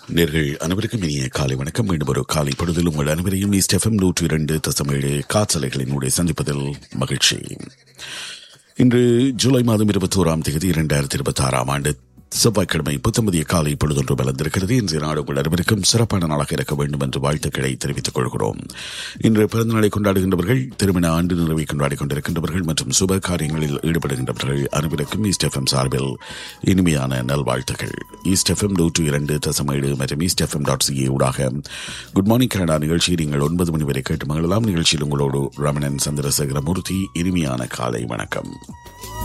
நேர்கள் அனைவருக்கும் இனிய காலை வணக்கம் மீண்டும் ஒரு காலை பொழுதில் உங்கள் அனைவரையும் ஈஸ்ட் எஃப்எம் நூற்றி இரண்டு தசமேழு காற்றலைகளினுடைய சந்திப்பதில் மகிழ்ச்சி இன்று ஜூலை மாதம் இருபத்தோராம் தேதி இரண்டாயிரத்தி இருபத்தி ஆறாம் ஆண்டு செவ்வாய்க்கிழமை புத்தமதிய காலை பொழுதொன்று வளர்ந்திருக்கிறது இன்றைய நாடு உங்கள் அனைவருக்கும் சிறப்பான நாளாக இருக்க வேண்டும் என்று வாழ்த்துக்களை தெரிவித்துக் கொள்கிறோம் இன்று பிறந்த நாளை கொண்டாடுகின்றவர்கள் திருமண ஆண்டு நிறைவை கொண்டாடிக் கொண்டிருக்கின்றவர்கள் மற்றும் சுப காரியங்களில் ஈடுபடுகின்றவர்கள் அனைவருக்கும் ஈஸ்ட் எஃப்எம் சார்பில் இனிமையான நல்வாழ்த்துக்கள் ஈஸ்ட் எஃப்எம் நூற்று இரண்டு தசமேழு மற்றும் ஈஸ்ட் எஃப்எம் டாட் சிஏ ஊடாக குட் மார்னிங் கனடா நிகழ்ச்சியை நீங்கள் ஒன்பது மணி வரை கேட்டு மகிழலாம் நிகழ்ச்சியில் உங்களோடு ரமணன் சந்திரசேகரமூர்த்தி இனிமையான காலை வணக்கம்